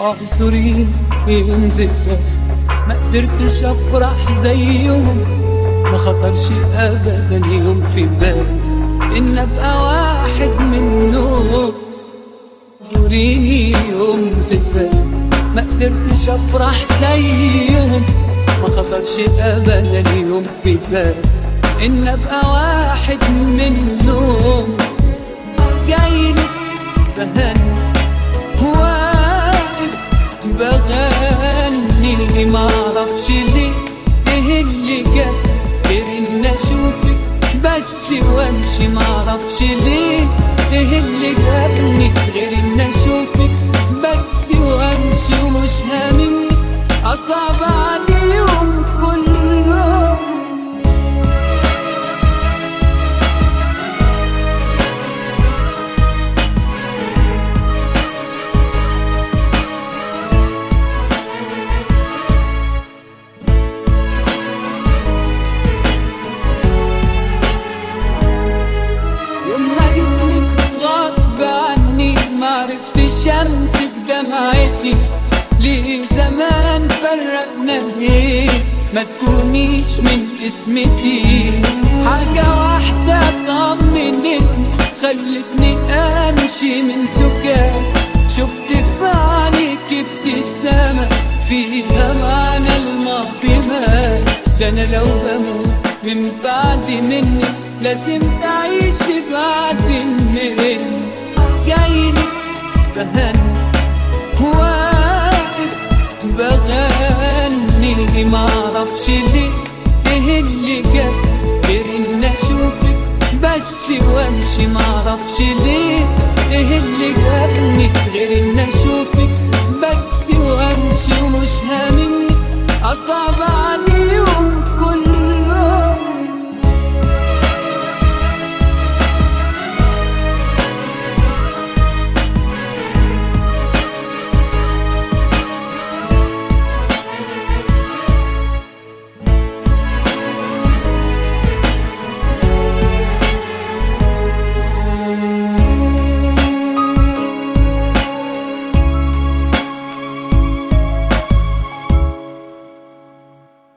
اعذرين يوم زفاف ما قدرتش افرح زيهم ما خطرش ابدا يوم في بالي ان ابقى واحد منهم زوريني يوم زفاف ما قدرتش افرح زيهم ما خطرش ابدا يوم في بالي ان ابقى واحد منهم جايلي بهني واقف بغني معرفش ليه ايه اللي جاب غير ان اشوفك بس وامشي معرفش ليه ايه اللي جابني غير ان اشوفك بس وامشي ومش هاممني اصعب عليهم كلهم يوم ما جيتلك غصب عني معرفتش امسك دمعتي ليه زمان فرقنا ليه ما تكونيش من اسمتي حاجة واحدة طمنتني خلتني امشي من سكات شفت في عينيك ابتسامة فيها معنى الماضي مات ده انا لو بموت من بعد منك لازم تعيش بعد مني جايلي بهني واقف بغني معرفش ليه ايه اللي جاب غير ان اشوفك بس وامشي معرفش ليه ايه اللي جابني غير ان اشوفك بس وامشي ومش هاممني اصعب عليك